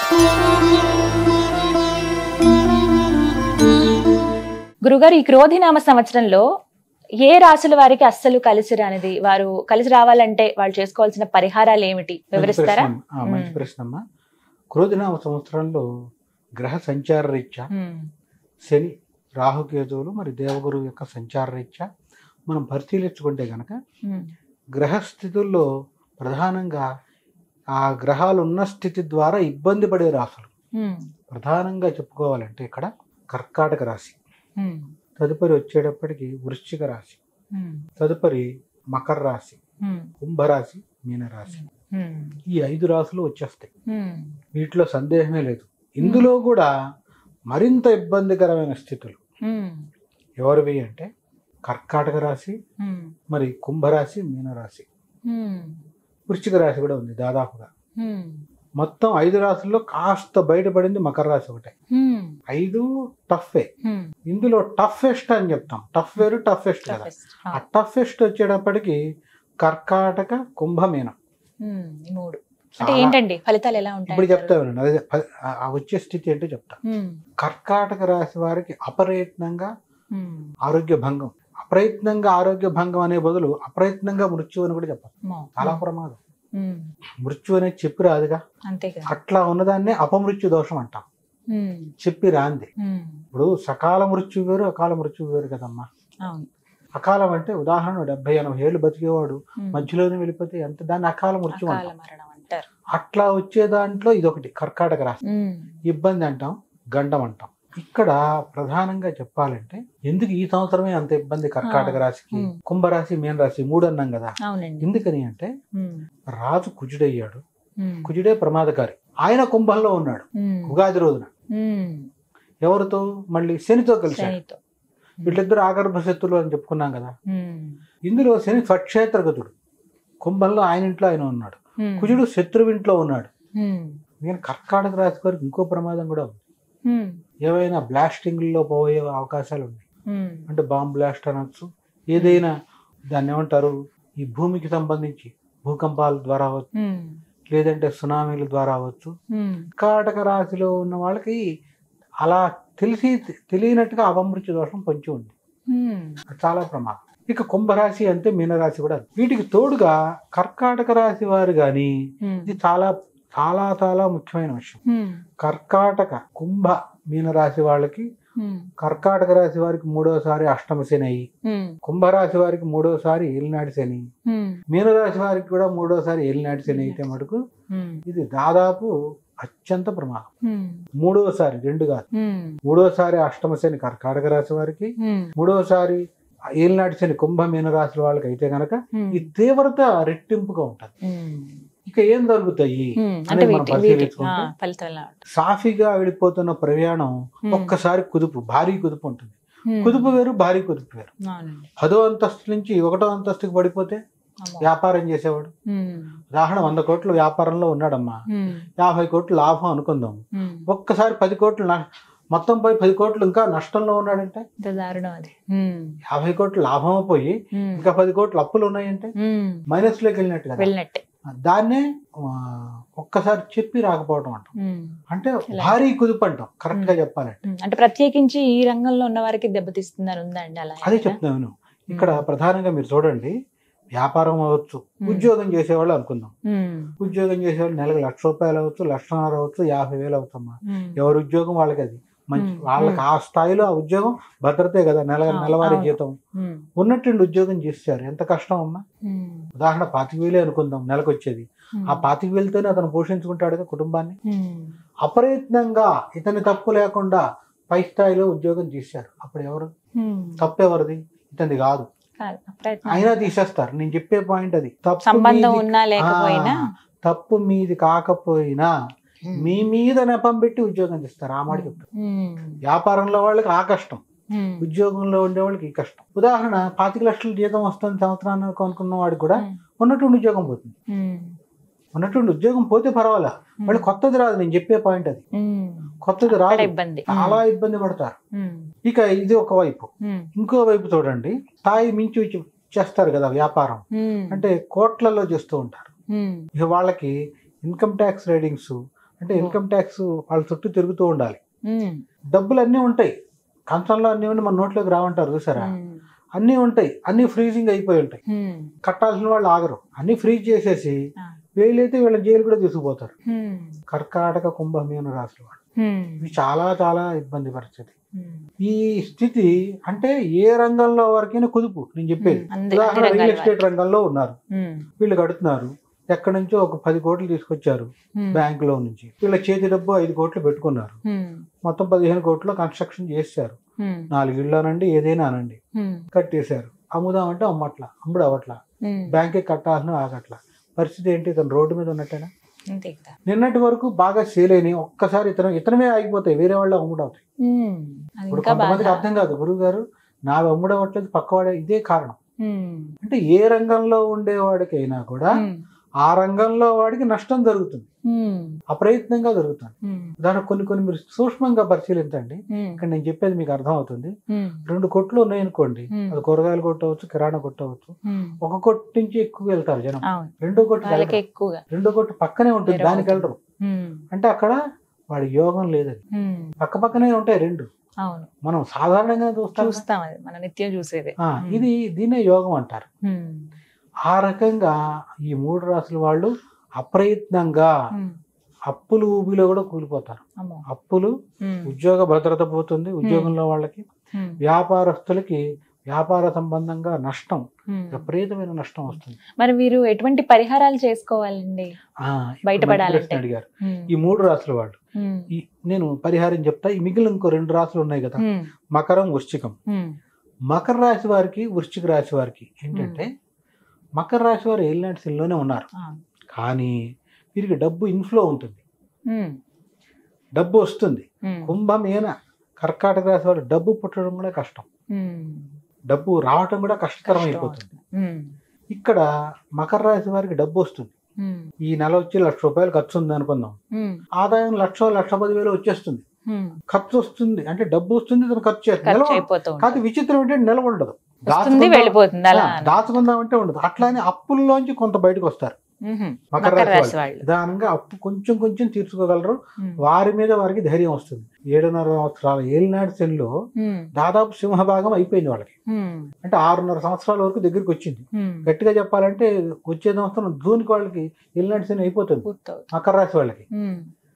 గురుగారు ఈ క్రోధినామ సంవత్సరంలో ఏ రాసుల వారికి అస్సలు కలిసి రానిది వారు కలిసి రావాలంటే వాళ్ళు చేసుకోవాల్సిన పరిహారాలు ఏమిటి మంచి వివరిస్తారా ప్రశ్న అమ్మా. ఆ, మంచి మ్మ్. ప్రశ్న అమ్మా క్రోధినామ సంవత్సరంలో గ్రహ సంచార రీత్యా ఉమ్, శని రాహుకేతువులు మరి దేవగురువు యొక్క సంచార రీత్యా మనం పరిశీలించుకుంటే గనక ఉమ్, గ్రహస్థితుల్లో ప్రధానంగా ఆ గ్రహాలు ఉన్న స్థితి ద్వారా ఇబ్బంది పడే రాశులు ఉమ్, ప్రధానంగా చెప్పుకోవాలంటే ఇక్కడ కర్కాటక రాశి ఉమ్, తదుపరి వచ్చేటప్పటికి వృశ్చిక రాశి ఉమ్, తదుపరి మకర రాశి ఉమ్, కుంభరాశి మీనరాశి ఉమ్, ఈ ఐదు రాశులు వచ్చేస్తాయి ఉమ్, వీటిలో సందేహమే లేదు ఇందులో కూడా మరింత ఇబ్బందికరమైన స్థితులు ఉమ్, ఎవరివి అంటే కర్కాటక రాశి ఉమ్, మరి కుంభరాశి మీనరాశి ఉమ్, వృశ్చిక రాశి కూడా ఉంది దాదాపుగా ఉమ్, మొత్తం ఐదు రాశుల్లో కాస్త బయటపడింది మకర రాశి ఒకటే ఉమ్, ఐదు టఫే ఉమ్, ఇందులో టఫెస్ట్ అని చెప్తాం టఫ్ వేరు టఫెస్ట్ కదా toughest. ఆ ఆ, టఫెస్ట్ వచ్చేటప్పటికి కర్కాటక కుంభమీనం ఉమ్, ఈ మూడు అంటే చాలా- ఏంటండి ఫలితాలు ఎలా ఉంటాయి ఇప్పుడు చెప్తా వినండి అదే ప- ఆ- ఆ వచ్చే స్థితి ఏంటో చెప్తా ఉమ్, కర్కాటక రాశి వారికి అప్రయత్నంగా ఉమ్, ఆరోగ్య భంగం అప్రయత్నంగా ఆరోగ్య భంగం అనే బదులు అప్రయత్నంగా మృత్యు అని కూడా చెప్పాలి అమ్మో. చాలా ప్రమాదం ఉమ్, మృత్యు అనేది చెప్పి రాదుగా అంతే కదా అట్లా ఉన్నదాన్నే అపమృత్యు దోషం అంటాం ఉమ్, చెప్పి రాంది ఉమ్, ఇప్పుడు సకాల మృత్యు వేరు అకాల మృత్యు వేరు కదమ్మా అవును అకాలం అంటే ఉదాహరణ డెబ్బై ఎనభై ఏళ్ళు బతికేవాడు ఉమ్, మధ్యలోనే వెళ్ళిపోతే ఎంత దాన్ని అకాల మృత్యు అకాల అంటాం మరణం అంటారు అట్లా వచ్చే దాంట్లో ఇదొకటి కర్కాటక రాశి ఉమ్, ఇబ్బంది అంటాం గండం అంటాం ఇక్కడ ప్రధానంగా చెప్పాలంటే ఎందుకు ఈ సంవత్సరమే అంత ఇబ్బంది కర్కాటక రాశికి ఉమ్. కుంభరాశి మీన రాశి మూడు అన్నాం కదా అవునండి ఎందుకని అంటే ఉమ్, రాజు కుజుడయ్యాడు ఉమ్, కుజుడే ప్రమాదకారి ఆయన కుంభంలో ఉన్నాడు ఉమ్, ఉగాది రోజున ఉమ్, ఎవరితో మళ్ళీ శనితో కలిశాడు శనితో వీళ్ళిద్దరు ఆగర్భ శత్రులు అని చెప్పుకున్నాం కదా ఉమ్, ఇందులో శని స్వక్షేత్రగతుడు కుంభంలో ఆయన ఇంట్లో ఆయన ఉన్నాడు ఉమ్, కుజుడు శత్రువింట్లో ఉన్నాడు ఉమ్, నేను కర్కాటక రాశి వారికి ఇంకో ప్రమాదం కూడా ఉంది ఉమ్, ఏవైనా బ్లాస్టింగ్లో పోయే అవకాశాలు ఉన్నాయి ఉమ్, అంటే బాంబ్ బ్లాస్ట్ అనొచ్చు ఏదైనా దాన్ని ఏమంటారు ఈ భూమికి సంబంధించి భూకంపాల ద్వారా అవ్వచ్చు ఉమ్, లేదంటే సునామీల ద్వారా అవ్వచ్చు ఉమ్, కర్కాటక రాశిలో ఉన్న వాళ్ళకి అలా తెలిసి తెలియనట్టుగా అపమృత్యు దోషం పొంచి ఉంది ఉమ్, అది చాలా ప్రమాదం ఇక కుంభరాశి అంతే మీనరాశి కూడా వీటికి తోడుగా కర్కాటక రాశి వారు కానీ ఉమ్, ఇది చాలా చాలా చాలా ముఖ్యమైన విషయం ఉమ్, కర్కాటక కుంభ మీనరాశి వాళ్ళకి ఉమ్, కర్కాటక రాశి వారికి మూడోసారి అష్టమ శని అయ్యి ఉమ్, కుంభరాశి వారికి మూడోసారి ఏలినాటి శని ఉమ్, మీనరాశి వారికి కూడా మూడోసారి ఏలినాటి శని అయితే మటుకు ఉమ్, ఇది దాదాపు అత్యంత ప్రమాదం ఉమ్, మూడోసారి రెండు కాదు ఉమ్, మూడోసారి అష్టమ శని కర్కాటక రాశి వారికి ఉమ్, మూడోసారి ఏలినాటి శని కుంభ మీన రాశి వాళ్ళకి అయితే గనక ఉమ్, ఈ తీవ్రత రెట్టింపుగా ఉంటుంది ఉమ్, ఇక ఏం జరుగుతాయి ఉమ్, అంటే అనేది మనం వీటి వీటి ఆ, పరిశీలించుకుంటే ఫలితం ఎలా ఉంటుంది? సాఫీగా వెళ్ళిపోతున్న ప్రయాణం ఉమ్, ఒక్కసారి కుదుపు భారీ కుదుపు ఉంటుంది ఉమ్, కుదుపు వేరు భారీ కుదుపు వేరు అవునండి పదో అంతస్తు నుంచి ఒకటో అంతస్తుకి పడిపోతే అమ్మో. వ్యాపారం చేసేవాడు ఉమ్, ఉదాహరణ వంద కోట్ల వ్యాపారంలో ఉన్నాడమ్మా ఉమ్, యాభై కోట్లు లాభం అనుకుందాం ఉమ్, ఒక్కసారి పది కోట్లు న- మొత్తం పోయి పది కోట్లు ఇంకా నష్టంలో ఉన్నాడంటే ఇంత దారుణం అది ఉమ్, యాభై కోట్లు లాభం పోయి ఉమ్, ఇంకా పది కోట్లు అప్పులు ఉన్నాయంటే ఉమ్, మైనస్ లోకి వెళ్ళినట్టు కదా వెళ్ళినట్టే దాన్నే ఆ, ఒక్కసారి చెప్పి రాకపోవడం అంటాం ఉమ్, అంటే ఇలా. భారీ కుదుపు అంటాం కరెక్ట్ గా చెప్పాలంటే ఉమ్, అంటే ప్రత్యేకించి ఈ రంగంలో ఉన్న వారికి దెబ్బతీస్తుందని ఉందా అండి అలా అదే ఏమైనా? చెప్తున్నాను ఇక్కడ ప్రధానంగా మీరు చూడండి వ్యాపారం అవ్వచ్చు ఉద్యోగం చేసేవాళ్ళు అనుకుందాం ఉమ్, ఉద్యోగం చేసేవాళ్ళు నెలకు లక్ష రూపాయలు అవ్వచ్చు లక్షన్నర అవ్వచ్చు యాభై వేలు అవుతామా ఉమ్, ఎవరి ఉద్యోగం వాళ్ళకి అది మంచి మ్మ్. వాళ్ళకి ఆ స్థాయిలో ఆ ఉద్యోగం భద్రతే కదా నెల అవును, నెలవారీ అవును. జీతం ఉమ్, ఉన్నట్టుండి ఉద్యోగం చేశారు ఎంత కష్టం అమ్మా ఉమ్, ఉదాహరణ పాతిక వేలే అనుకుందాం నెలకు వచ్చేది ఉమ్, ఆ పాతిక వేలతోనే అతను పోషించుకుంటాడు కదా కుటుంబాన్ని ఉమ్, అప్రయత్నంగా ఇతని తప్పు లేకుండా పై స్థాయిలో ఉద్యోగం చేశారు అప్పుడు ఎవరు ఉమ్, తప్పు ఎవరిది ఇతని కాదు కాదు, ప్రయత్నం. అయినా తీసేస్తారు నేను చెప్పే పాయింట్ అది తప్పు సంబంధం మీది- ఉన్నా లేకపోయినా ఆ, తప్పు మీది కాకపోయినా ఉమ్, మీ మీద నెపం పెట్టి ఉద్యోగం చేస్తారు ఆ మాట చెప్తారు ఉమ్, వ్యాపారంలో వాళ్ళకి ఆ కష్టం ఉమ్, ఉద్యోగంలో ఉండే వాళ్ళకి ఈ కష్టం ఉదాహరణ పాతిక లక్షల జీతం వస్తుంది సంవత్సరానికి అనుకున్న వాడికి కూడా ఉమ్, ఉన్నటువంటి ఉద్యోగం పోతుంది ఉమ్, ఉన్నటువంటి ఉద్యోగం పోతే పర్వాలా ఉమ్, మళ్ళీ కొత్తది రాదు నేను చెప్పే పాయింట్ అది ఉమ్, కొత్తది అక్కడ రాదు ఇబ్బంది చాలా ఇబ్బంది పడతారు ఉమ్, ఇక ఇది ఒక వైపు ఉమ్, ఇంకో వైపు చూడండి స్థాయి మించి వచ్చి చేస్తారు కదా వ్యాపారం ఉమ్, అంటే కోట్లలో చేస్తూ ఉంటారు ఉమ్, ఇక వాళ్ళకి ఇన్కమ్ ట్యాక్స్ రైడింగ్స్ అంటే ఇన్కమ్ ట్యాక్స్ వాళ్ళ చుట్టూ తిరుగుతూ ఉండాలి ఉమ్, డబ్బులు అన్నీ ఉంటాయి కంచంలో అన్నీ ఉండి మన నోట్లోకి రావంటారు చూసారా ఉమ్, అన్నీ ఉంటాయి అన్నీ ఫ్రీజింగ్ అయిపోయి ఉంటాయి ఉమ్, కట్టాల్సిన వాళ్ళు ఆగరు అన్నీ ఫ్రీజ్ చేసేసి ఆ, వీళ్ళైతే వీళ్ళ జైలు కూడా తీసుకుపోతారు ఉమ్, కర్కాటక కుంభమీన రాశుల వాళ్ళు ఉమ్, ఇవి చాలా చాలా ఇబ్బంది పరిస్థితి ఉమ్, ఈ స్థితి అంటే ఏ రంగంలో వరకైనా కుదుపు నేను చెప్పేది ఉమ్, అంది- ఉదాహరణ అన్ని రియల్ రంగాల ఎస్టేట్ రంగంలో ఉన్నారు ఉమ్, వీళ్ళు కడుతున్నారు ఎక్కడి నుంచో ఒక పది కోట్లు తీసుకొచ్చారు ఉమ్, బ్యాంక్ లో నుంచి వీళ్ళ చేతి డబ్బు ఐదు కోట్లు పెట్టుకున్నారు ఉమ్, మొత్తం పదిహేను కోట్లు కన్స్ట్రక్షన్ చేశారు ఉమ్, నాలుగు ఇళ్ళు అనండి ఏదైనా అనండి ఉమ్, కట్టేశారు అమ్ముదామంటే అమ్మట్ల అమ్ముడు అవట్ల ఉమ్, బ్యాంక్కి కట్టాల్సిన ఆగట్ల పరిస్థితి ఏంటి ఇతను రోడ్డు మీద ఉన్నట్టేనా అంతే కదా నిన్నటి వరకు బాగా సేల్ అయినాయి ఒక్కసారి ఇతను ఇతనమే ఆగిపోతాయి వేరే వాళ్ళు అమ్ముడు అవుతాయి ఉమ్, అది ఇప్పుడు ఇంకా కొంతమందికి బాగా అర్థం కాదు గురువు గారు నావి అమ్ముడు అవ్వట్లేదు పక్కవాడే ఇదే కారణం ఉమ్, అంటే ఏ రంగంలో ఉండేవాడికైనా కూడా ఉమ్, ఆ రంగంలో వాడికి నష్టం జరుగుతుంది ఉమ్, అప్రయత్నంగా జరుగుతుంది ఉమ్, దానికి కొన్ని కొన్ని మీరు సూక్ష్మంగా పరిశీలించండి ఉమ్, ఇక్కడ నేను చెప్పేది మీకు అర్థం అవుతుంది ఉమ్, రెండు కొట్లు ఉన్నాయనుకోండి Hmm. అది కూరగాయలు కొట్టవచ్చు కిరాణా కొట్టవచ్చు ఉమ్, ఒక కొట్టు నుంచి ఎక్కువ వెళ్తారు జనం అవును రెండో కొట్టు వాళ్ళకి ఎక్కువగా రెండో కొట్టు పక్కనే ఉంటుంది వేరే దానికి అవుతుంది. వెళ్ళరు ఉమ్, అంటే అక్కడ వాడి యోగం లేదని ఉమ్, పక్క పక్కనే ఉంటాయి రెండు అవును మనం సాధారణంగా చూస్తాం చూస్తాం అది మన నిత్యం చూసేది ఆ, ఇది దీన్నే యోగం అంటారు ఉమ్, ఆ రకంగా ఈ మూడు రాసుల వాళ్ళు అప్రయత్నంగా ఉమ్, అప్పులు ఊబిలో కూడా కూలిపోతారు అమ్మో అప్పులు ఉమ్, ఉద్యోగ భద్రత పోతుంది ఉద్యోగంలో వాళ్ళకి ఉమ్, వ్యాపారస్తులకి వ్యాపార సంబంధంగా నష్టం ఉమ్. విపరీతమైన నష్టం వస్తుంది మరి మీరు ఎటువంటి పరిహారాలు చేసుకోవాలండి ఆ, ఇప్పుడు బయటపడాలంటే. మంచి ప్రశ్న అడిగారు ఉమ్, ఈ మూడు రాసుల వాళ్ళు ఉమ్, ఈ నేను పరిహారం చెప్తా ఈ మిగిలిన ఇంకో రెండు రాసులు ఉన్నాయి కదా ఉమ్, మకరం వృశ్చికం ఉమ్, మకర రాశి వారికి వృశ్చిక రాశి వారికి ఏంటంటే మకర రాశి వారు ఏలినాటి శనిలోనే ఉన్నారు ఆ, కానీ వీరికి డబ్బు ఇన్ఫ్లో ఉంటుంది ఉమ్, డబ్బు వస్తుంది ఉమ్, కుంభం ఏన కర్కాటక రాశి వారు డబ్బు పుట్టడం కూడా కష్టం ఉమ్, డబ్బు రావటం కూడా కష్టతరం కష్టం అయిపోతుంది ఉమ్, ఇక్కడ మకర రాశి వారికి డబ్బు వస్తుంది ఉమ్, ఈ నెల వచ్చి లక్ష రూపాయలు ఖర్చు ఉంది అనుకుందాం ఉమ్, ఆదాయం లక్ష లక్ష పదివేలు వచ్చేస్తుంది ఉమ్. ఖర్చు వస్తుంది అంటే డబ్బు వస్తుంది ఇతను ఖర్చు చేస్తుంది ఖర్చు నిలవ- అయిపోతూ కాదు ఉంటుంది. విచిత్రం ఏంటంటే నిలవ ఉండదు వస్తుంది దాచుకుందాం- వెళ్ళిపోతుంది అలా ఆ, దాచుకుందామంటే ఉండదు అట్లానే అప్పుల్లోంచి కొంత బయటకు వస్తారు ఉహుం. మకర మకర రాశి రాశి వాళ్ళు వాళ్ళు నిదానంగా అప్పు కొంచెం కొంచెం తీర్చుకోగలరు ఉమ్, వారి మీద వారికి ధైర్యం వస్తుంది ఏడున్నర సంవత్సరాల ఏలినాడు శనిలో ఉమ్, దాదాపు సింహభాగం అయిపోయింది వాళ్ళకి ఉమ్, అంటే ఆరున్నర సంవత్సరాల వరకు దగ్గరికి వచ్చింది ఉమ్. గట్టిగా చెప్పాలంటే వచ్చే సంవత్సరం జూన్కి వాళ్ళకి ఏలినాడు శని అయిపోతుంది పూర్తవుతుంది. మకర రాశి వాళ్ళకి ఉమ్,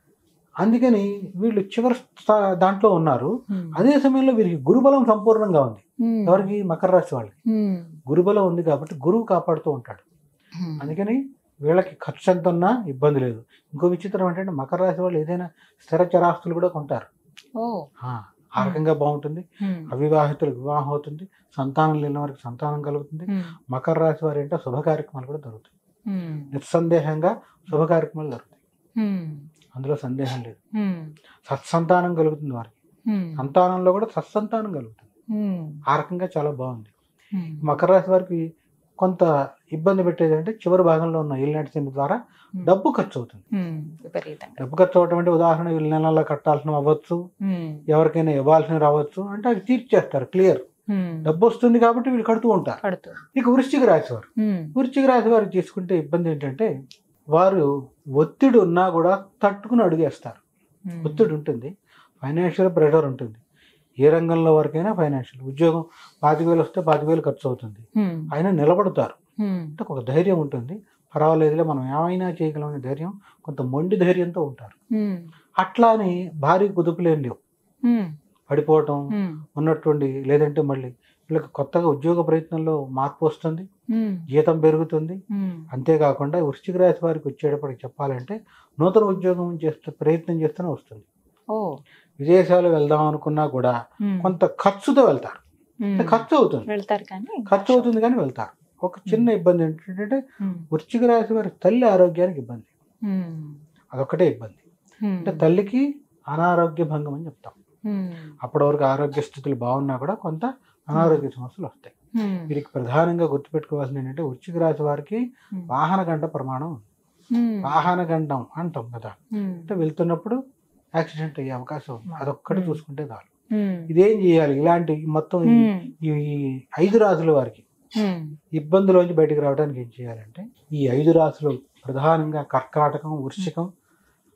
అందుకని వీళ్ళు చివరి స్థా- దాంట్లో ఉన్నారు ఉమ్, అదే సమయంలో వీరికి గురుబలం సంపూర్ణంగా ఉంది ఉమ్, ఎవరికి మకర రాశి వాళ్ళకి ఉమ్, గురుబలం ఉంది కాబట్టి గురువు కాపాడుతూ ఉంటాడు ఉమ్. అందుకని వీళ్ళకి ఖర్చు ఎంత ఉన్నా ఇబ్బంది లేదు ఇంకో విచిత్రం ఏంటంటే మకర రాశి వాళ్ళు ఏదైనా స్థిర చరాస్తులు కూడా కొంటారు ఓ ఆ, ఆ రకంగా బాగుంటుంది ఉమ్, అవివాహితులకు వివాహం అవుతుంది సంతానం లేని వారికి సంతానం కలుగుతుంది ఉమ్, మకర రాశి వారి ఏంటో శుభ కార్యక్రమాలు కూడా దొరుకుతాయి ఉమ్, నిస్సందేహంగా శుభ కార్యక్రమాలు దొరుకుతాయి ఉమ్, అందులో సందేహం లేదు ఉమ్, సత్సంతానం కలుగుతుంది వారికి ఉమ్, సంతానంలో కూడా సత్సంతానం కలుగుతుంది ఉమ్, ఆ రకంగా చాలా బాగుంది ఉమ్, మకర రాశి వారికి కొంత ఇబ్బంది పెట్టేది అంటే చివరి భాగంలో ఉన్న ఏలినాటి శని ద్వారా డబ్బు ఖర్చు అవుతుంది ఉమ్, విపరీతంగా డబ్బు ఖర్చు అవటం అంటే ఉదాహరణ వీళ్ళు నెలల్లో కట్టాల్సిన అవ్వచ్చు ఉమ్, ఎవరికైనా ఇవ్వాల్సిన రావచ్చు అంటే అవి తీర్చేస్తారు క్లియర్ ఉమ్, డబ్బు వస్తుంది కాబట్టి వీళ్ళు కడుతూ ఉంటారు పడుతుంది ఇక వృశ్చిక రాశి వారు ఉమ్, వృశ్చిక రాశి వారు తీసుకుంటే ఇబ్బంది ఏంటంటే వారు ఒత్తిడి ఉన్నా కూడా తట్టుకుని అడుగేస్తారు ఉమ్, ఒత్తిడి ఉంటుంది ఫైనాన్షియల్ ప్రెషర్ ఉంటుంది ఏ రంగంలో వరకైనా ఫైనాన్షియల్ ఉద్యోగం పాతిక వేలు వస్తే పాతిక వేలు ఖర్చు అవుతుంది ఉమ్, అయినా నిలబడతారు ఉమ్, అంటే ఒక ధైర్యం ఉంటుంది పర్వాలేదులే మనం ఏమైనా చేయగలమనే ధైర్యం కొంత మొండి ధైర్యంతో ఉంటారు ఉమ్, అట్లా అని భారీ కుదుపులేం లేవు ఉమ్, పడిపోవటం ఉమ్, ఉన్నటువంటి లేదంటే మళ్ళీ వీళ్ళకి కొత్తగా ఉద్యోగ ప్రయత్నంలో మార్పు వస్తుంది ఉమ్, జీతం పెరుగుతుంది ఉమ్, అంతేకాకుండా వృశ్చిక రాశి వారికి వచ్చేటప్పటికి చెప్పాలంటే నూతన ఉద్యోగం చేస్తే ప్రయత్నం చేస్తూనే వస్తుంది ఓ విదేశాలు వెళ్దాం అనుకున్నా కూడా ఉమ్, కొంత ఖర్చుతో వెళ్తారు ఉమ్, అంటే ఖర్చు అవుతుంది వెళ్తారు కానీ ఖర్చు అవుతుంది కానీ వెళ్తారు ఒక చిన్న ఇబ్బంది ఏంటంటే ఉమ్, వృశ్చిక రాశి వారి తల్లి ఆరోగ్యానికి ఇబ్బంది ఉమ్, అదొక్కటే ఇబ్బంది ఉమ్, అంటే తల్లికి అనారోగ్య భంగం అని చెప్తాం ఉమ్, అప్పటి వరకు ఆరోగ్య స్థితులు బాగున్నా కూడా కొంత అనారోగ్య సమస్యలు వస్తాయి ఉమ్, వీరికి ప్రధానంగా గుర్తుపెట్టుకోవాల్సింది ఏంటంటే వృశ్చిక రాశి వారికి ఉమ్, వాహన గంట ప్రమాణం ఉంది. ఉమ్, వాహన గండం అంటాం కదా ఉమ్, అంటే వెళ్తున్నప్పుడు యాక్సిడెంట్ అయ్యే అవకాశం ఉంది అదొక్కటి Hmm. చూసుకుంటే చాలు ఉమ్, ఇదేం చేయాలి ఇలాంటి మొత్తం ఈ- ఉమ్, ఈ ఈ ఐదు రాసుల వారికి ఉమ్, ఇబ్బందులోంచి బయటకు రావడానికి ఏం చేయాలంటే ఈ ఐదు రాసులు ప్రధానంగా కర్కాటకం వృశ్చికం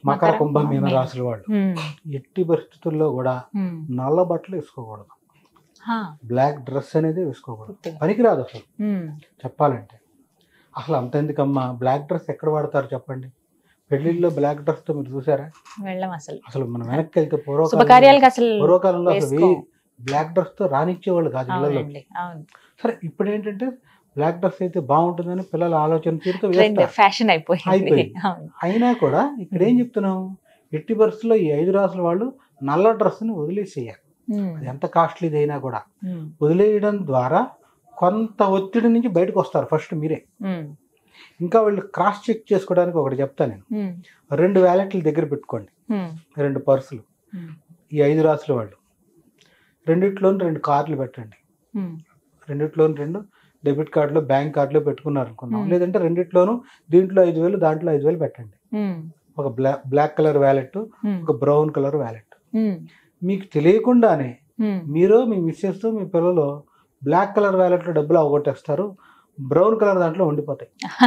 మకర మకర, కుంభ మీన మీన. రాశుల వాళ్ళు ఉమ్, ఎట్టి పరిస్థితుల్లో కూడా ఉమ్. నల్ల బట్టలు వేసుకోకూడదు హా, బ్లాక్ డ్రెస్ అనేది వేసుకోకూడదు పూర్తిగా. పనికిరాదు అసలు ఉమ్, చెప్పాలంటే అసలు అంత ఎందుకమ్మా బ్లాక్ డ్రెస్ ఎక్కడ వాడతారు చెప్పండి పెళ్లిళ్ళలో బ్లాక్ డ్రెస్ తో మీరు చూసారా వెళ్ళం అసలు అసలు మనం వెనక్కి వెళ్తే పూర్వకాలం శుభకార్యాలకు అసలు పూర్వకాలంలో అసలు వేసుకో. బ్లాక్ డ్రెస్ తో రానిచ్చేవాళ్ళు కాదు ఇళ్ళలో అవునండి అవును సరే ఇప్పుడు ఏంటంటే బ్లాక్ డ్రెస్ అయితే బాగుంటుందని పిల్లల ఆలోచన తీరుతో ట్రెండ్ వేస్తారు ఫ్యాషన్ అయిపోయింది అయిపోయింది. అవును అయినా కూడా ఇక్కడ ఏం చెప్తున్నాం ఎట్టి పరిస్థితుల్లో ఈ ఐదు రాసుల వాళ్ళు నల్ల డ్రెస్ని వదిలేసేయాలి ఉమ్, అది ఎంత కాస్ట్లీది అయినా కూడా ఉమ్, వదిలేయడం ద్వారా కొంత ఒత్తిడి నుంచి బయటకు వస్తారు ఫస్ట్ మీరే ఉమ్, ఇంకా వాళ్ళు క్రాస్ చెక్ చేసుకోవడానికి ఒకటి చెప్తాను నేను ఉమ్, రెండు వ్యాలెట్లు దగ్గర పెట్టుకోండి ఉమ్, రెండు పర్సులు ఉమ్, ఈ ఐదు రాసుల వాళ్ళు రెండిట్లోని రెండు కార్డులు పెట్టండి ఉమ్, రెండిట్లోని రెండు డెబిట్ కార్డులో బ్యాంక్ కార్డులో పెట్టుకున్నారు అనుకున్నాం Hmm. లేదంటే రెండిట్లోనూ దీంట్లో ఐదు వేలు దాంట్లో ఐదు వేలు పెట్టండి ఉమ్, ఒక బ్లాక్ బ్లాక్ కలర్ వ్యాలెట్ ఉమ్, ఒక బ్రౌన్ కలర్ వ్యాలెట్ ఉమ్, మీకు తెలియకుండానే ఉమ్. మీరు మీ మిస్సెస్ మీ పిల్లలు బ్లాక్ కలర్ వ్యాలెట్లో డబ్బులు అవగొట్టేస్తారు బ్రౌన్ కలర్ దాంట్లో ఉండిపోతాయి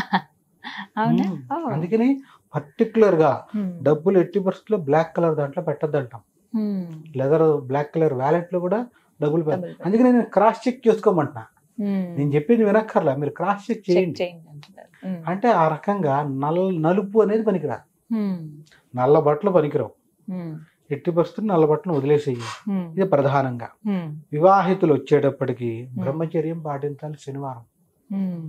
అవునా Hmm. ఓ. అందుకని పర్టికులర్ గా ఉమ్, డబ్బులు ఎట్టి పరిస్థితుల్లో బ్లాక్ కలర్ దాంట్లో పెట్టద్దంటాం ఉమ్, లెదర్ బ్లాక్ కలర్ వ్యాలెట్ లో కూడా డబ్బులు పెట్ట డబ్బులు పెట్ట- అందుకని నేను క్రాస్ చెక్ చేసుకోమంటున్నా ఉమ్, నేను చెప్పింది వినక్కర్లా మీరు క్రాస్ చెక్ చెక్ చేయండి చేయండి అంటున్నారు. ఉమ్, అంటే ఆ రకంగా నల్ నలుపు అనేది పనికిరాదు ఉమ్, నల్ల బట్టలు పనికిరావు ఉమ్, ఎట్టి పరిస్థితులు నల్ల బట్టలు వదిలేసేయి ఉమ్, ఇది ప్రధానంగా ఉమ్, వివాహితులు వచ్చేటప్పటికి బ్రహ్మచర్యం పాటించాలి శనివారం ఉమ్,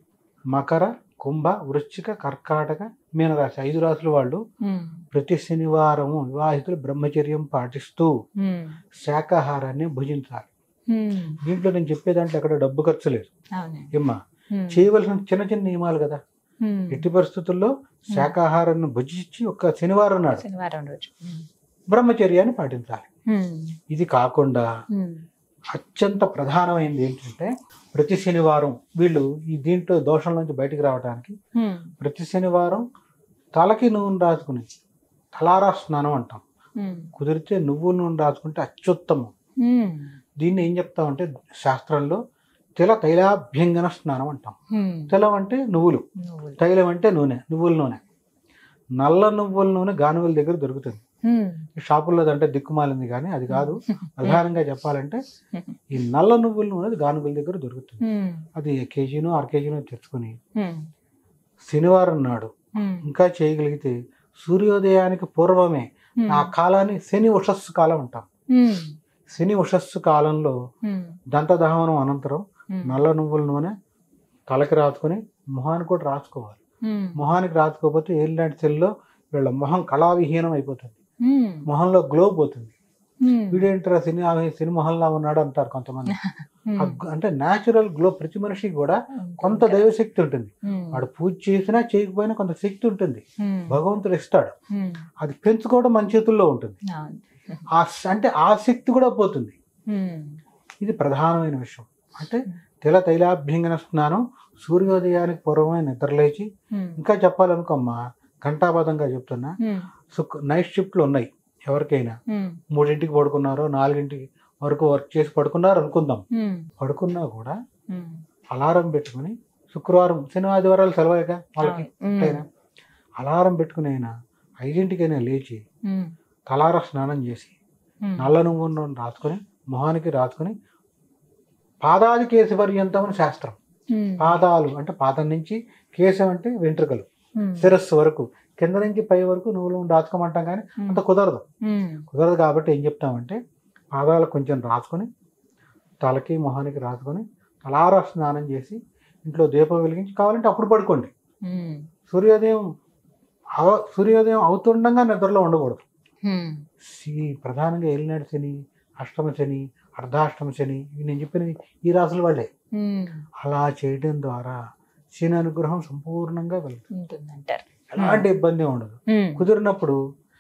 మకర కుంభ వృశ్చిక కర్కాటక మీనరాశి ఐదు రాశుల వాళ్ళు ఉమ్, ప్రతి శనివారము వివాహితులు బ్రహ్మచర్యం పాటిస్తూ ఉమ్, శాకాహారాన్ని భుజించాలి ఉమ్, దీంట్లో నేను చెప్పే దాంట్లో ఎక్కడ డబ్బు ఖర్చు లేదు అవునండి. ఏమ్మా ఉమ్, చేయవలసిన చిన్న చిన్న నియమాలు కదా ఉమ్, ఎట్టి పరిస్థితుల్లో శాకాహారాన్ని భుజించి ఒక శనివారం నాడు శనివారం రోజు ఉమ్, బ్రహ్మచర్యాన్ని పాటించాలి ఉమ్, ఇది కాకుండా ఉమ్, అత్యంత ప్రధానమైనది ఏంటంటే ప్రతి శనివారం వీళ్ళు ఈ దీంట్లో దోషం నుంచి బయటికి రావడానికి ఉమ్, ప్రతి శనివారం తలకి నూనె రాసుకుని తలారా స్నానం అంటాం ఉమ్, కుదిరితే నువ్వుల నూనె రాసుకుంటే అత్యుత్తమం ఉమ్, దీన్ని ఏం చెప్తామంటే శాస్త్రంలో తిల తైలాభ్యంగన స్నానం అంటాం ఉమ్, తిలం అంటే నువ్వులు నువ్వులు. తైలం అంటే నూనె నువ్వుల నూనె నల్ల నువ్వుల నూనె గానుగల దగ్గర దొరుకుతుంది ఉమ్, ఈ షాపుల్లో అంటే దిక్కుమాలింది కానీ అది కాదు ప్రధానంగా చెప్పాలంటే ఈ నల్ల నువ్వుల నూనె గానుగల దగ్గర దొరుకుతుంది ఉమ్, అది కేజీనో అర కేజీనో తెచ్చుకొని ఉమ్, శనివారం నాడు ఉమ్, ఇంకా చేయగలిగితే సూర్యోదయానికి పూర్వమే ఉమ్, ఆ కాలాన్ని శని ఉషస్సు కాలం అంటాం ఉమ్, శని ఉషస్సు కాలంలో ఉమ్, దంతదహనం అనంతరం ఉమ్, నల్ల నువ్వుల నూనె తలకి రాసుకొని మొహానికి కూడా రాసుకోవాలి ఉమ్, మొహానికి రాసుకోకపోతే ఏలినాటి సెల్లో వీళ్ళ మొహం కళావిహీనం అయిపోతుంది ఉమ్, మొహంలో గ్లో పోతుంది ఉమ్, వీడేంటారా సిని సిని మొహంలా ఉన్నాడు అంటారు కొంతమంది ఉమ్, ఆ గ్- అంటే న్యాచురల్ గ్లో ప్రతి మనిషికి కూడా కొంత దైవశక్తి ఉంటుంది ఉమ్, వాడు పూజ చేసినా చేయకపోయినా కొంత శక్తి ఉంటుంది ఉమ్, భగవంతుడు ఇస్తాడు ఉమ్, అది పెంచుకోవడం మన చేతుల్లో ఉంటుంది అవును. ఆ శ- అంటే ఆ శక్తి కూడా పోతుంది ఉమ్, ఇది ప్రధానమైన విషయం అంటే తెల తైలాభ్యంగన స్నానం సూర్యోదయానికి పూర్వమే నిద్రలేచి ఉమ్, ఇంకా చెప్పాలనుకోమ్మా ఘంటాబద్ధంగా చెప్తున్నా ఉమ్, సుక్ నైట్ షిఫ్ట్లు ఉన్నాయి ఎవరికైనా ఉమ్, మూడింటికి పడుకున్నారో నాలుగింటికి వరకు వర్క్ చేసి పడుకున్నారు అనుకుందాం ఉమ్, పడుకున్నా కూడా ఉమ్, అలారం పెట్టుకుని శుక్రవారం శని ఆదివారాలు సెలవుగా వాళ్ళకి అవును. ఉమ్, ఎట్లయినా అలారం పెట్టుకుని అయినా ఐదింటికైనా లేచి ఉమ్, తలార స్నానం చేసి ఉమ్, నల్ల నువ్వు నూనె రాసుకొని మొహానికి రాసుకొని పాదాది కేశ పర్యంతం అని శాస్త్రం ఉమ్, పాదాలు అంటే పాదం నుంచి కేశం అంటే వెంట్రుకలు ఉమ్, శిరస్సు వరకు కింద నుంచి పై వరకు నువ్వులు రాసుకోమంటాం కానీ ఉమ్, అంత కుదరదు ఉమ్, కుదరదు కాబట్టి ఏం చెప్తామంటే పాదాలు కొంచెం రాసుకొని తలకి మొహానికి రాసుకొని తలారా స్నానం చేసి ఇంట్లో దీపం వెలిగించి కావాలంటే అప్పుడు పడుకోండి ఉమ్, సూర్యోదయం అవ సూర్యోదయం అవుతుండగా నిద్రలో ఉండకూడదు ఉమ్, ఈ ప్రధానంగా ఏలినాడు శని అష్టమ శని అర్ధాష్టమ శని ఇవి నేను చెప్పినవి ఈ రాసుల వాళ్ళే ఉమ్, అలా చేయడం ద్వారా శని అనుగ్రహం సంపూర్ణంగా వెళ్తుంది ఉంటుందంటారు ఎలాంటి ఇబ్బంది ఉండదు ఉమ్, కుదిరినప్పుడు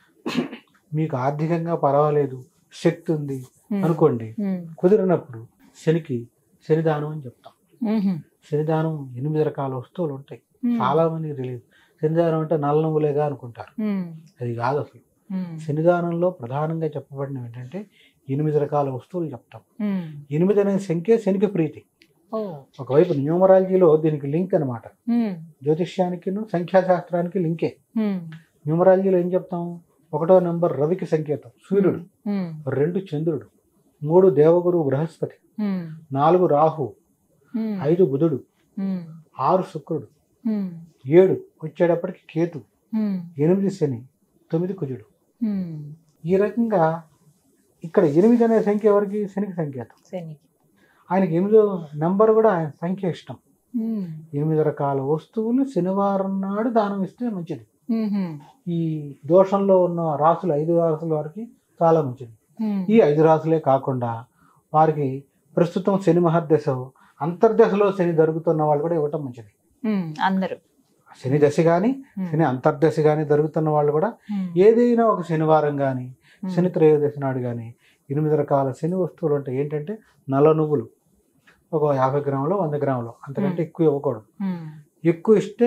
మీకు ఆర్థికంగా పర్వాలేదు శక్తి ఉంది ఉమ్, అనుకోండి ఉమ్, కుదిరినప్పుడు శనికి శనిదానం అని చెప్తాం ఉమ్, శనిదానం ఎనిమిది రకాల వస్తువులు ఉంటాయి ఉమ్, చాలా మందికి తెలియదు శనిదానం అంటే నల్ల నువ్వులేగా అనుకుంటారు ఉమ్, అది కాదు అసలు ఉమ్, శనిదానంలో ప్రధానంగా చెప్పబడినవి ఏంటంటే ఎనిమిది రకాల వస్తువులు చెప్తాం ఉమ్, ఎనిమిది అనే సంఖ్య శనికి ప్రీతి ఓ ఒకవైపు న్యూమరాలజీలో దీనికి లింక్ అనమాట ఉమ్, జ్యోతిష్యానికి సంఖ్యాశాస్త్రానికి లింకే ఉమ్, న్యూమరాలజీలో ఏం చెప్తాం ఒకటో నెంబర్ రవికి సంకేతం సూర్యుడు ఉమ్, రెండు చంద్రుడు మూడు దేవగురు బృహస్పతి ఉమ్, నాలుగు రాహు ఉమ్, ఐదు బుధుడు ఉమ్, ఆరు శుక్రుడు ఉమ్, ఏడు వచ్చేటప్పటికి కేతు ఉమ్, ఎనిమిది శని తొమ్మిది కుజుడు ఉమ్. ఈ రకంగా ఇక్కడ ఎనిమిది అనే సంఖ్య ఎవరికి శనికి సంకేతం శనికి. ఆయనకి ఎనిమిదో నెంబర్ కూడా ఆయన సంఖ్య ఇష్టం ఉమ్, ఎనిమిది రకాల వస్తువులు శనివారం నాడు దానం ఇస్తే మంచిది ఉమ్హు, ఈ దోషంలో ఉన్న రాసులు ఐదు రాసుల వారికి చాలా మంచిది ఉమ్, ఈ ఐదు రాసులే కాకుండా వారికి ప్రస్తుతం శని మహర్దశ అంతర్దశలో శని జరుగుతున్న వాళ్ళు కూడా ఇవ్వటం మంచిది ఉమ్, అందరూ శని దశ కానీ ఉమ్, శని అంతర్దశ కానీ జరుగుతున్న వాళ్ళు కూడా ఉమ్, ఏదైనా ఒక శనివారం కానీ ఉమ్, శని త్రయోదశి నాడు కానీ ఎనిమిది రకాల శని వస్తువులు ఉంటాయి ఏంటంటే నల్ల నువ్వులు ఒక యాభై గ్రాములు వంద గ్రాములు అంతకంటే Hmm. ఎక్కువ ఇవ్వకూడదు ఉమ్, ఎక్కువ ఇస్తే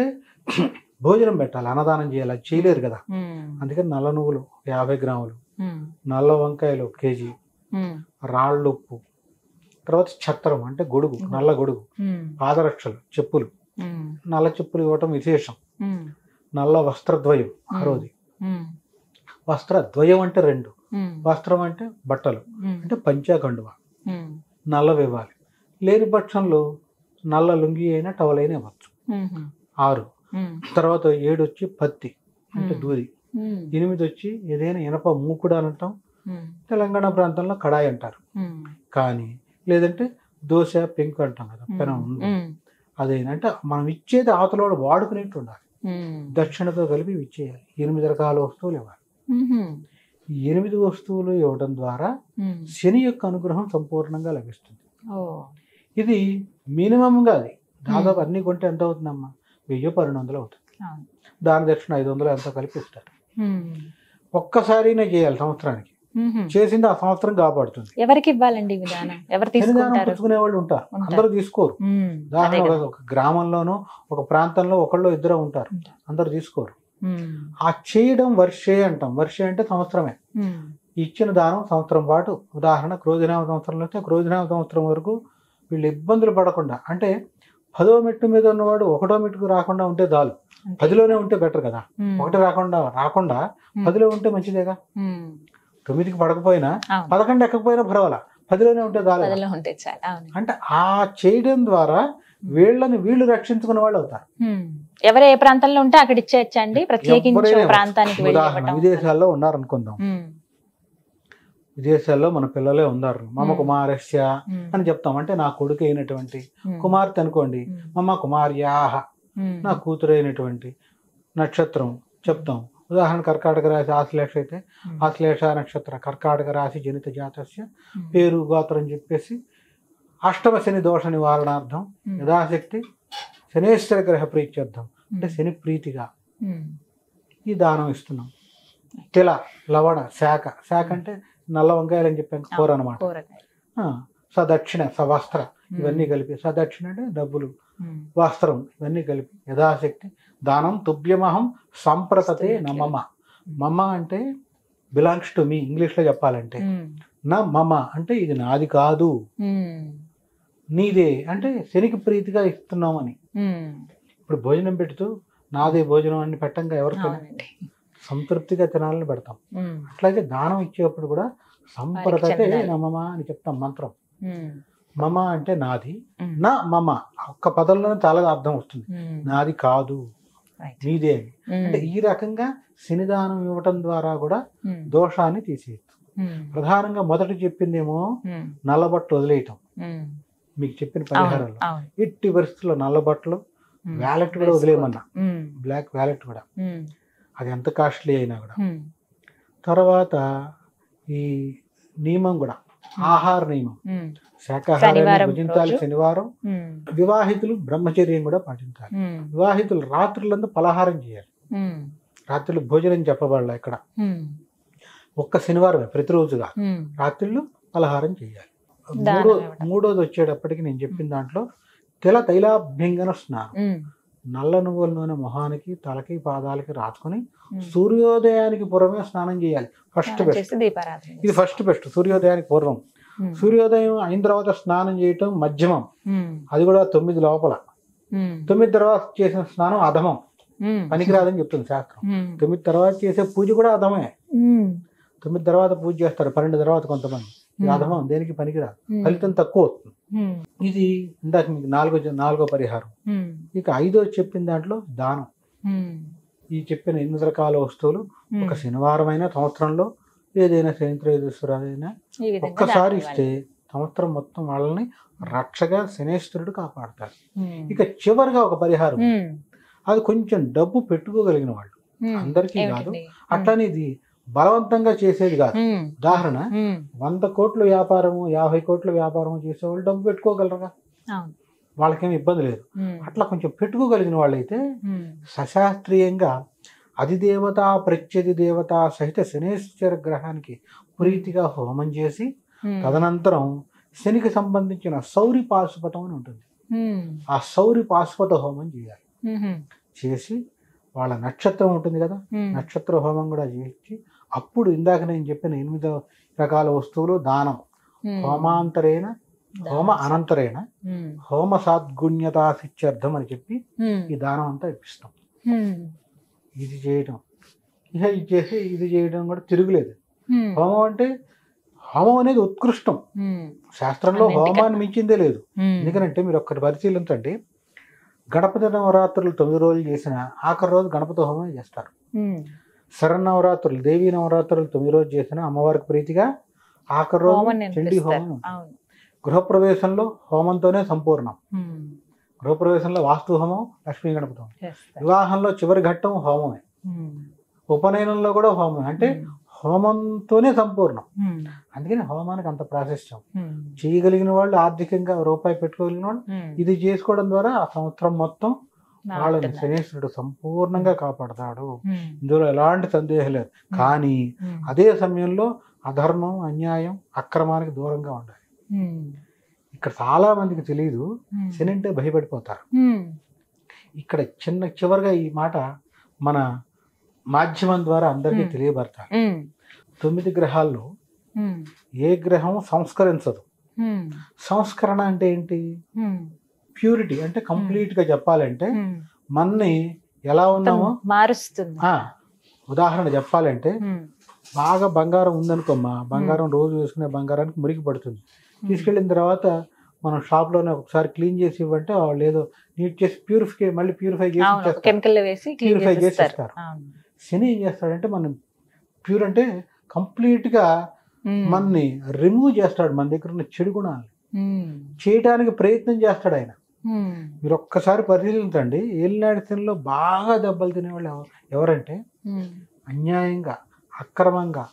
భోజనం పెట్టాలి అన్నదానం చేయాలి అది చేయలేరు కదా ఉమ్, అందుకని నల్ల నువ్వులు ఒక యాభై గ్రాములు ఉమ్, నల్ల వంకాయలు ఒక కేజీ ఉమ్, రాళ్ళు ఉప్పు తర్వాత ఛత్రం అంటే గొడుగు నల్ల గొడుగు ఉమ్, పాదరక్షలు చెప్పులు ఉమ్, నల్ల చెప్పులు ఇవ్వటం విశేషం ఉమ్, నల్ల వస్త్రద్వయం ఆ Hmm. రోజు ఉమ్, వస్త్రద్వయం అంటే రెండు ఉమ్, వస్త్రం అంటే బట్టలు ఉమ్, అంటే పంచాకండువ ఉమ్, నల్లవి ఇవ్వాలి లేని పక్షంలో నల్ల లుంగి అయినా టవల్ అయినా ఇవ్వచ్చు ఉమ్హు, ఆరు ఉమ్, తర్వాత ఏడు వచ్చి పత్తి అంటే Hmm. దూది ఉమ్, ఎనిమిది వచ్చి ఏదైనా ఇనప మూకుడు అని అంటాం ఉమ్, తెలంగాణ ప్రాంతంలో కడాయి అంటారు ఉమ్, కానీ లేదంటే దోశ పెంకు అంటాం కదా పెనం ఉంది. ఉమ్, అదేనా అంటే మనం ఇచ్చేది అవతలోడు వాడుకునేట్టు ఉండాలి ఉమ్, దక్షిణతో కలిపి ఇచ్చేయాలి ఎనిమిది రకాల వస్తువులు ఇవ్వాలి ఉమ్హు, ఈ ఎనిమిది వస్తువులు ఇవ్వడం ద్వారా ఉమ్, శని యొక్క అనుగ్రహం సంపూర్ణంగా లభిస్తుంది ఓ ఇది మినిమంగా అది దాదాపు అన్ని కొంటే ఎంత అవుతుందమ్మా వెయ్యి పన్నెండు వందలు అవుతుంది అవును. దాని దక్షిణ ఐదు వందలు ఎంతో కలిపి ఇస్తారు ఉమ్, ఒక్కసారినే చేయాలి సంవత్సరానికి ఉమ్హు. చేసింది ఆ సంవత్సరం కాపాడుతుంది ఎవరికి ఇవ్వాలండి ఈ విధానం ఎవరు శనిదానం తీసుకుంటారు పుచ్చుకునే వాళ్ళు ఉంటారు ఉంటారు. అందరూ తీసుకోరు ఉమ్, అదే ఉదాహరణ కదా. ఒక- ఒక గ్రామంలోనూ ఒక ప్రాంతంలో ఒకళ్ళు ఇద్దరు ఉంటారు ఉంటారు. అందరూ తీసుకోరు ఉమ్, ఆ చేయడం వర్షే అంటాం వర్షే అంటే సంవత్సరమే ఉమ్, ఇచ్చిన దానం సంవత్సరం పాటు ఉదాహరణ క్రోధినామ సంవత్సరంలో అయితే క్రోధినామ సంవత్సరం వరకు వీళ్ళు ఇబ్బందులు పడకుండా అంటే పదో మెట్టు మీద ఉన్నవాడు ఒకటో మెట్టుకు రాకుండా ఉంటే చాలు అంతే. పదిలోనే ఉంటే బెటర్ కదా ఉమ్, ఒకటి రాకుండా రాకుండా ఉమ్, పదిలో ఉంటే మంచిదేగా ఉమ్, తొమ్మిదికి పడకపోయినా అవును. పదకొండు ఎక్కకపోయినా పర్వాలా పదిలోనే ఉంటే చాలు పదిలో ఉంటే చాలు అవును అంటే ఆ చేయడం ద్వారా వీళ్ళని వీళ్ళు రక్షించుకునే వాళ్ళు అవుతారు ఉమ్. ఎవరు ఏ ప్రాంతంలో ఉంటే అక్కడ ఇచ్చేయచ్చండి ప్రత్యేకించి ఎవరైనా ఒక ప్రాంతానికి వెళ్ళి ఉదాహరణ ఇవ్వటం. విదేశాల్లో ఉన్నారనుకుందాం ఉమ్, విదేశాల్లో మన పిల్లలే ఉన్నారు మమ Hmm. కుమారస్య ఉమ్, అని చెప్తాం అంటే నా కొడుకు అయినటువంటి ఉమ్, కుమార్తె అనుకోండి ఉమ్, మమ కుమార్యాహ ఉమ్, నా కూతురు అయినటువంటి నక్షత్రం చెప్తాం ఉదాహరణ కర్కాటక రాశి ఆశ్లేష అయితే ఉమ్, ఆశ్లేష నక్షత్ర కర్కాటక రాశి జనిత జాతస్య ఉమ్, పేరు గోత్రం చెప్పేసి అష్టమ శని దోష నివారణార్థం ఉమ్, యథాశక్తి శనేశ్వర గ్రహ ప్రీత్యర్థం అంటే ఉమ్, శని ప్రీతిగా ఉమ్, ఈ దానం ఇస్తున్నాం తిల లవణ శాఖ శాఖ అంటే నల్ల వంకాయలు అని చెప్పాం కూర అనమాట కూరగాయ సదక్షిణ సవస్త్ర ఇవన్నీ కలిపి సదక్షిణ అంటే డబ్బులు ఉమ్, వస్త్రం ఇవన్నీ కలిపి యథాశక్తి దానం తుభ్యమహం సంప్రతతే న మమ మమ అంటే బిలాంగ్స్ టు మీ ఇంగ్లీష్లో చెప్పాలంటే ఉమ్, నా మమ అంటే ఇది నాది కాదు ఉమ్, నీదే అంటే శనికి ప్రీతిగా ఇస్తున్నాం అని ఉమ్, ఇప్పుడు భోజనం పెడుతూ నాదే భోజనం అని పెట్టంగా ఎవరికైనా అవునండి సంతృప్తిగా తినాలని పెడతాం ఉమ్, అట్లాగే దానం ఇచ్చేటప్పుడు కూడా సంప్రతతే చెందాలి. నా మమ అని చెప్తాం మంత్రం ఉమ్, మమ అంటే నాది ఉమ్, నా మమ ఒక్క పదంలోనే చాలా అర్థం వస్తుంది ఉమ్, నాది కాదు right. నీదే అని ఉమ్, అంటే ఈ రకంగా శనిదానం ఇవ్వటం ద్వారా కూడా ఉమ్, దోషాన్ని తీసేయచ్చు ఉమ్, ప్రధానంగా మొదట చెప్పిందేమో ఉమ్, నల్లబట్టు వదిలేయటం ఉమ్, మీకు చెప్పిన అవును పరిహారాలు అవును ఎట్టి పరిస్థితుల్లో నల్లబట్టలు ఉమ్, వ్యాలెట్ కూడా వేసుకో- వదిలేయమన్నా ఉమ్, బ్లాక్ వ్యాలెట్ కూడా ఉమ్, అది ఎంత కాస్ట్లీ అయినా కూడా ఉమ్, తర్వాత ఈ నియమం కూడా ఆహార నియమం ఉమ్, శాకాహారాన్ని శనివారం భుజించాలి రోజు. శనివారం ఉమ్, వివాహితులు బ్రహ్మచర్యం కూడా పాటించాలి ఉమ్, వివాహితులు రాత్రులంతా పలహారం చేయాలి ఉమ్, రాత్రులు భోజనం చెప్పబడాలి ఇక్కడ ఉమ్, ఒక్క శనివారమే ప్రతిరోజుగా ఉమ్, రాత్రులు పలహారం చేయాలి దానం మూడో ఇవ్వడం. మూడోది వచ్చేటప్పటికి నేను చెప్పిన దాంట్లో తెల తైలాభ్యంగన స్నానం ఉమ్, నల్ల నువ్వుల నూనె మొహానికి తలకి పాదాలకి రాసుకొని ఉమ్. సూర్యోదయానికి పూర్వమే స్నానం చేయాలి ఫస్ట్ స్నానం బెస్ట్ చేసి దీపారాధన ఇది ఫస్ట్ బెస్ట్ సూర్యోదయానికి పూర్వం ఉమ్, సూర్యోదయం అయిన తర్వాత స్నానం చేయటం మధ్యమం ఉమ్, అది కూడా తొమ్మిది లోపల ఉమ్, తొమ్మిది తర్వాత చేసిన స్నానం అధమం ఉమ్. పనికిరాదని చెప్తుంది శాస్త్రం ఉమ్. తొమ్మిది తర్వాత చేసే పూజ కూడా అధమే ఉమ్. తొమ్మిది తర్వాత పూజ చేస్తారు పన్నెండు తర్వాత కొంతమంది ఇది అధమం దేనికి పనికిరాదు ఉమ్. ఫలితం తక్కువ వస్తుంది ఉమ్. ఇది ఇందాక మీకు నాలుగో నాలుగో పరిహారం ఉమ్. ఇక ఐదో చెప్పిన దాంట్లో దానం ఉమ్. ఈ చెప్పిన ఎనిమిది రకాల వస్తువులు ఉమ్. ఒక శనివారం అయినా సంవత్సరంలో ఏదైనా శనిత్రయోదీశ్వరైనా ఈ విధంగా ఒక్కసారి దానం ఇస్తే సంవత్సరం మొత్తం వాళ్ళని రక్షగా శనేశ్వరుడు కాపాడతారు ఇవ్వాలి. ఇక చివరిగా ఒక పరిహారం ఉమ్. అది కొంచెం డబ్బు పెట్టుకోగలిగిన వాళ్ళు ఉమ్. అందరికీ కాదు ఏమిటండి? అట్లని ఇది బలవంతంగా చేసేది కాదు ఉమ్. ఉదాహరణ ఉమ్. వంద కోట్ల వ్యాపారము యాభై కోట్ల వ్యాపారము చేసేవాళ్ళు డబ్బు పెట్టుకోగలరుగా అవును. వాళ్ళకేం ఇబ్బంది లేదు ఉమ్. అట్లా కొంచెం పెట్టుకోగలిగిన వాళ్ళైతే ఉమ్. సశాస్త్రీయంగా అధిదేవత ప్రత్యధి దేవత సహిత శనేశ్వర గ్రహానికి ప్రీతిగా హోమం చేసి ఉమ్. తదనంతరం శనికి సంబంధించిన సౌరి పాశుపతం అని ఉంటుంది ఉమ్. ఆ సౌరి పాశుపత హోమం చేయాలి ఉమ్. చేసి వాళ్ళ నక్షత్రం ఉంటుంది కదా ఉమ్. నక్షత్ర హోమం కూడా చేసి అప్పుడు ఇందాక నేను చెప్పిన ఎనిమిదో రకాల వస్తువులు దానం ఉమ్. హోమాంతరేణ హోమ అనంతరేణ ఉమ్. హోమ సాద్గుణ్యతా సిత్యర్థం అని చెప్పి ఉమ్. ఈ దానం అంతా ఇప్పిస్తాం ఉమ్. ఇది చేయడం ఇక ఇది చేసి ఇది చేయడం కూడా తిరుగులేదు ఉమ్. హోమం అంటే హోమం అనేది ఉత్కృష్టం ఉమ్. శాస్త్రంలో అన్నింటికన్నా. హోమాన్ని మించిందే లేదు ఉమ్. ఎందుకంటే మీరు ఒక్కటి పరిశీలించండి గణపతి నవరాత్రులు తొమ్మిది రోజులు చేసిన ఆఖరి రోజు గణపతి హోమం చేస్తారు ఉమ్. శరన్నవరాత్రులు దేవీ నవరాత్రులు తొమ్మిది రోజు చేసిన అమ్మవారికి ప్రీతిగా ఆఖరి రోజు హోమం చండీ నిర్వహిస్తారు. హోమం ఉంటుంది. అవును. గృహప్రవేశంలో హోమంతోనే సంపూర్ణం ఉమ్. గృహప్రవేశంలో వాస్తు హోమం లక్ష్మీ గణపతి హోమం చేస్తారు. వివాహంలో చివరి ఘట్టం హోమమే ఉమ్. ఉపనయనంలో కూడా హోమం అంటే హోమంతోనే సంపూర్ణం ఉమ్. అందుకని హోమానికి అంత ప్రాశస్త్యం ఉమ్. చేయగలిగిన వాళ్ళు ఆర్థికంగా రూపాయి పెట్టుకోగలిగిన వాళ్ళు ఉమ్. ఇది చేసుకోవడం ద్వారా ఆ సంవత్సరం మొత్తం వాళ్ళని బాగుంటుంది. శనేశ్వరుడు సంపూర్ణంగా కాపాడతాడు ఉమ్. ఇందులో ఎలాంటి సందేహం లేదు కానీ ఉమ్. అదే సమయంలో అధర్మం అన్యాయం అక్రమానికి దూరంగా ఉండాలి ఉమ్. ఇక్కడ చాలా మందికి తెలియదు ఉమ్. శని అంటే భయపడిపోతారు ఉమ్. ఇక్కడ చిన్న చివరిగా ఈ మాట మన మాధ్యమం ద్వారా అందరికీ Hmm. తెలియబడతారు ఉమ్. తొమ్మిది గ్రహాల్లో ఉమ్. ఏ గ్రహం సంస్కరించదు ఉమ్. సంస్కరణ అంటే ఏంటి ఉమ్. ప్యూరిటీ అంటే కంప్లీట్ గా చెప్పాలంటే ఉమ్. మన్ని ఎలా ఉన్నామో మారుస్తుంది ఆ, ఉదాహరణ చెప్పాలంటే ఉమ్. బాగా బంగారం ఉందనుకోమ్మా బంగారం రోజు వేసుకునే బంగారానికి మురికి పడుతుంది తీసుకెళ్ళిన తర్వాత మనం షాప్ లోనే ఒకసారి క్లీన్ చేసి ఇవ్వంటే వాళ్ళు ఏదో నీట్ చేసి ప్యూరిఫై మళ్ళీ ప్యూరిఫై చేసి అవును ఇచ్చేస్తారు. కెమికల్ వేసి క్లీన్ Purify చేసి చేస్తారు ఇస్తారు. అవును. శని ఏం చేస్తాడంటే మనం ప్యూర్ అంటే కంప్లీట్ గా ఉమ్. మనని రిమూవ్ చేస్తాడు మన దగ్గర ఉన్న చెడు గుణాలు ఉమ్. చేయడానికి ప్రయత్నం చేస్తాడు ఆయన ఉమ్. మీరు ఒక్కసారి పరిశీలించండి ఏలినాటి శనిలో బాగా దెబ్బలు తినేవాళ్ళు ఎవ- ఎవరంటే ఉమ్. అన్యాయంగా అక్రమంగా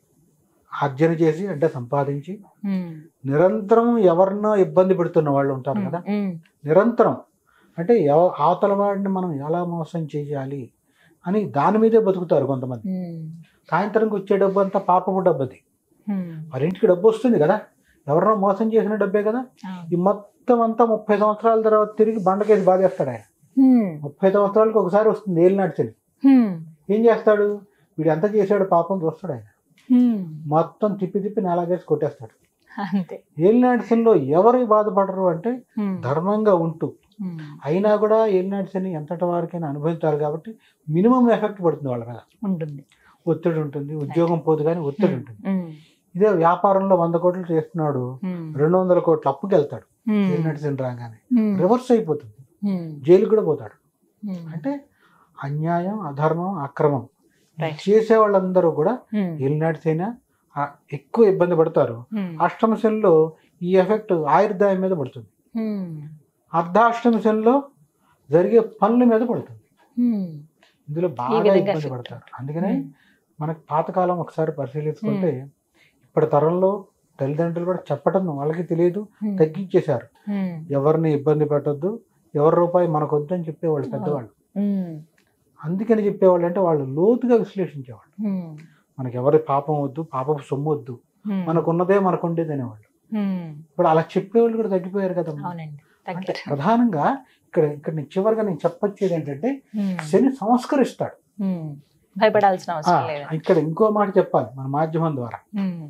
ఆర్జన చేసి అంటే సంపాదించి ఉమ్. నిరంతరం ఎవరినో ఇబ్బంది పెడుతున్న వాళ్ళు ఉంటారు కదా ఉమ్. నిరంతరం అంటే ఎవ అవతల వాడిని మనం ఎలా మోసం చేయాలి అని దాని మీదే బతుకుతారు కొంతమంది ఉమ్. సాయంత్రంకి వచ్చే డబ్బు అంతా పాపపు డబ్బు అది ఉమ్. మరి ఇంటికి డబ్బు వస్తుంది కదా ఎవరినో మోసం చేసిన డబ్బే కదా అవును. ఈ మొత్తం అంతా ముప్పై సంవత్సరాల తర్వాత తిరిగి బండకేసి బాధేస్తాడు ఆయన ఉమ్. ముప్పై సంవత్సరాలకు ఒకసారి వస్తుంది ఏలినాటి శని ఉమ్. ఏం చేస్తాడు వీడు ఎంత చేశాడు పాపం చూస్తాడు ఆయన ఉమ్. మొత్తం తిప్పి తిప్పి నేలాగేసి కొట్టేస్తాడు అంతే ఏలినాటి శనిలో ఎవరు బాధపడరు అంటే ఉమ్. ధర్మంగా ఉంటూ ఉమ్. అయినా కూడా ఏలినాటి శని ఎంతటి వారికైనా అనుభవించాలి కాబట్టి మినిమం ఎఫెక్ట్ పడుతుంది వాళ్ళ మీద ఉంటుంది ఒత్తిడి ఉంటుంది ఉద్యోగం పోదు కానీ ఒత్తిడి ఉంటుంది ఉమ్. ఇదే వ్యాపారంలో వంద కోట్లు చేస్తున్నాడు ఉమ్. రెండు వందల కోట్లు అప్పుకి వెళ్తాడు ఉమ్. ఏలినాటి శని రాగానే ఉమ్. రివర్స్ అయిపోతుంది ఉమ్. జైలు కూడా పోతాడు ఉమ్. అంటే అన్యాయం అధర్మం అక్రమం Right. చేసే వాళ్ళందరూ కూడా ఉమ్. ఏలినాటి శని ఆ, ఎక్కువ ఇబ్బంది పడతారు ఉమ్. అష్టమ శనిలో ఈ ఎఫెక్ట్ ఆయుర్దాయం మీద పడుతుంది ఉమ్. అర్ధాష్టమ శనిలో జరిగే పనుల మీద పడుతుంది ఉమ్. ఇందులో ఈ బాగా విధంగా ఇబ్బంది effect పడతారు అందుకనే ఉమ్. మనకు పాతకాలం ఒకసారి పరిశీలించుకుంటే ఇప్పటి తరంలో తల్లిదండ్రులు కూడా చెప్పటం వాళ్ళకి తెలియదు ఉమ్. తగ్గించేశారు ఉమ్. ఎవరిని ఇబ్బంది పెట్టొద్దు ఎవరి రూపాయి మనకు వద్దని చెప్పేవాళ్ళు పెద్దవాళ్ళు ఉమ్. అందుకని చెప్పేవాళ్ళు అంటే వాళ్ళు లోతుగా విశ్లేషించేవాళ్ళు ఉమ్. మనకి ఎవరి పాపం వద్దు పాపపు సొమ్ము వద్దు ఉమ్. మనకున్నదే మనకు ఉండేది అనేవాళ్ళు ఉమ్. ఇప్పుడు అలా చెప్పేవాళ్ళు కూడా తగ్గిపోయారు కదా అవునండి అంటే తగ్గారు ప్రధానంగా ఇక్కడ ఇక్కడ నేను చివరిగా నేను చెప్పొచ్చేది ఏంటంటే ఉమ్. శని సంస్కరిస్తాడు ఉమ్. భయపడాల్సిన ఆ, అవసరం లేదు ఇక్కడ ఇంకో మాట చెప్పాలి మన మాధ్యమం ద్వారా ఉమ్.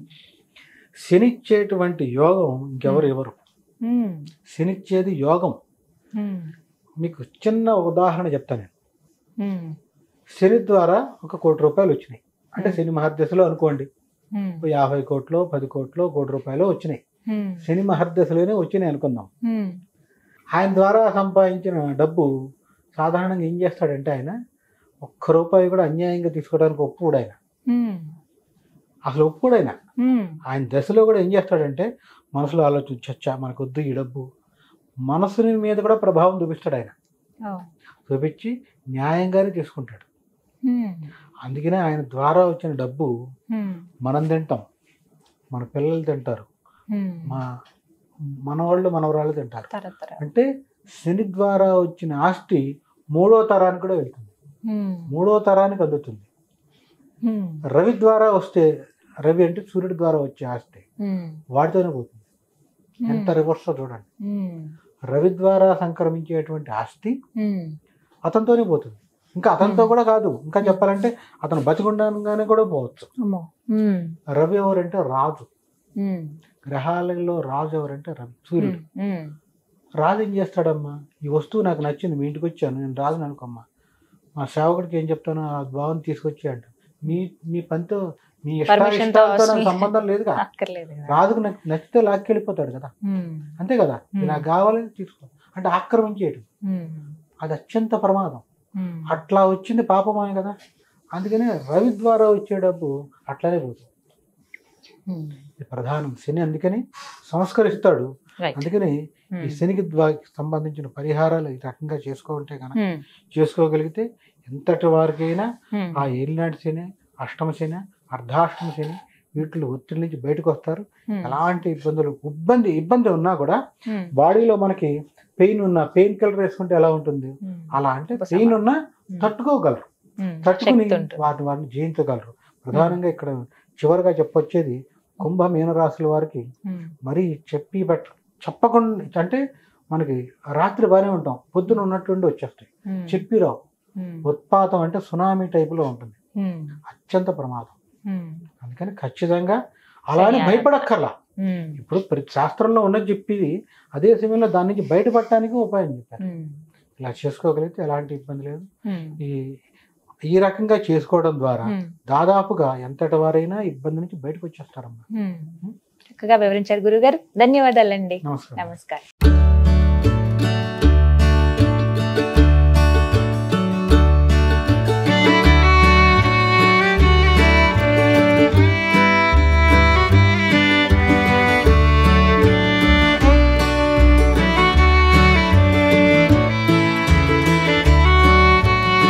శనిచ్చేటువంటి యోగం ఇంకెవరు ఎవరు ఉమ్. శనిచ్చేది యోగం ఉమ్. మీకు చిన్న ఉదాహరణ చెప్తాను నేను ఉమ్, శని ద్వారా ఒక కోటి రూపాయలు వచ్చినాయి అంటే Hmm. శని మహర్దశలో అనుకోండి ఉమ్, ఓ యాభై కోట్లు పది కోట్లు కోటి రూపాయలు వచ్చినాయి ఉమ్, శని మహర్దశలోనే వచ్చినాయి అనుకుందాం ఉమ్, ఆయన ద్వారా సంపాదించిన డబ్బు సాధారణంగా ఏం చేస్తాడంటే ఆయన ఒక్క రూపాయి కూడా అన్యాయంగా తీసుకోవడానికి ఒప్పుకోడు ఆయన ఉమ్, అసలు ఒప్పుకోడు ఆయన ఉమ్, ఆయన దశలో కూడా ఏం చేస్తాడంటే మనసులో ఆలోచించచ్చా మనకు వద్దు ఈ డబ్బు మనసుని మీద కూడా ప్రభావం చూపిస్తాడు ఆయన ఓ, చూపించి న్యాయంగానే తీసుకుంటాడు ఉమ్, అందుకనే ఆయన ద్వారా వచ్చిన డబ్బు ఉమ్, మనం తింటాం మన పిల్లలు తింటారు ఉమ్. మా మనవాళ్ళు మనవరాళ్ళు తింటారు తరతర అంటే శని ద్వారా వచ్చిన ఆస్తి మూడో తరానికి కూడా వెళ్తుంది ఉమ్, మూడో తరానికి అందుతుంది ఉమ్, రవి ద్వారా వస్తే రవి అంటే సూర్యుడి ద్వారా వచ్చే ఆస్తి ఉమ్, వాటితోనే పోతుంది ఎంత ఉమ్, రివర్స్ చూడండి ఉమ్, రవి ద్వారా సంక్రమించేటువంటి ఆస్తి ఉమ్, అతనితోనే పోతుంది ఇంకా అతనితో కూడా కాదు ఇంకా చెప్పాలంటే అతను బతికుండగానే కూడా పోవచ్చు అమ్మో ఉమ్, రవి ఎవరంటే రాజు ఉమ్, గ్రహాలలో రాజు ఎవరంటే రవి సూర్యుడు ఉమ్, ఉమ్, రాజు ఏం చేస్తాడమ్మా ఈ వస్తువు నాకు నచ్చింది మీ ఇంటికి వచ్చాను నేను రాజుని అనుకోమ్మా మా సేవకుడికి ఏం చెప్తాను ఆ బాగుని తీసుకొచ్చి అంట మీ మీ పనితో మీ Permission తో ఇష్టాయిష్టాలతో నాకు అవసరం- సంబంధం లేదుగా అక్కర్లేదు కదా. రాజుకు నాకు నచ్చితే లాక్కెళ్ళిపోతాడు కదా ఉమ్, అంతే కదా ఇది నాకు కావాలి తీసుకో అంటే ఆక్రమించేయటం ఉమ్, అది అత్యంత ప్రమాదం ఉమ్, అట్లా వచ్చింది పాపమే కదా అందుకనే రవి ద్వారా వచ్చే డబ్బు అట్లానే పోతుంది ఉమ్, ఇది ప్రధానం శని అందుకని సంస్కరిస్తాడు రైట్ అందుకని ఉమ్, ఈ శనికి ద్వారా సంబంధించిన పరిహారాలు ఈ రకంగా చేసుకోకుంటే కనుక ఉమ్, చేసుకోగలిగితే ఎంతటి వారికైనా ఉమ్, ఆ ఏలినాటి శని అష్టమ శని అర్ధాష్టమ శని వీటిలో ఒత్తిడి నుంచి బయటకు వస్తారు ఉమ్, ఎలాంటి ఇబ్బందులు ఇబ్బంది ఇబ్బంది ఉన్నా కూడా ఉమ్, బాడీలో మనకి పెయిన్ ఉన్న పెయిన్ కిల్లర్ వేసుకుంటే ఎలా ఉంటుంది ఉమ్, అలా అంటే ఉపశమనం. పెయిన్ ఉన్నా ఉమ్, తట్టుకోగలరు ఉమ్, తట్టుకుని శక్తి ఉంటుంది. వాటిని వాటిని జయించగలరు ప్రధానంగా ఇక్కడ చివరిగా చెప్పొచ్చేది కుంభ మీనరాశుల వారికి ఉమ్, మరి చెప్పి బట్ చెప్పకుండా అంటే మనకి రాత్రి బాగానే ఉంటాం పొద్దున ఉన్నట్టుండి వచ్చేస్తాయి ఉమ్, చెప్పి రావు ఉమ్, ఉత్పాతం అంటే సునామీ టైపులో ఉంటుంది ఉమ్, అత్యంత ప్రమాదం ఉమ్, అందుకని ఖచ్చితంగా అలానే సరే. భయపడక్కర్లా ఉమ్, ఇప్పుడు ప్రతి శాస్త్రంలో ఉన్నది చెప్పేది అదే సమయంలో దాని నుంచి బయటపడటానికి ఉపాయం చెప్పారు ఉమ్, ఇలా చేసుకోగలిగితే ఎలాంటి ఇబ్బంది లేదు ఉమ్, ఈ ఈ రకంగా చేసుకోవడం ద్వారా ఉమ్, దాదాపుగా ఎంతటి వారైనా ఇబ్బంది నుంచి బయటకు వచ్చేస్తారమ్మా ఉమ్. చక్కగా వివరించారు గురుగారు ధన్యవాదాలండి నమస్కారం నమస్కారం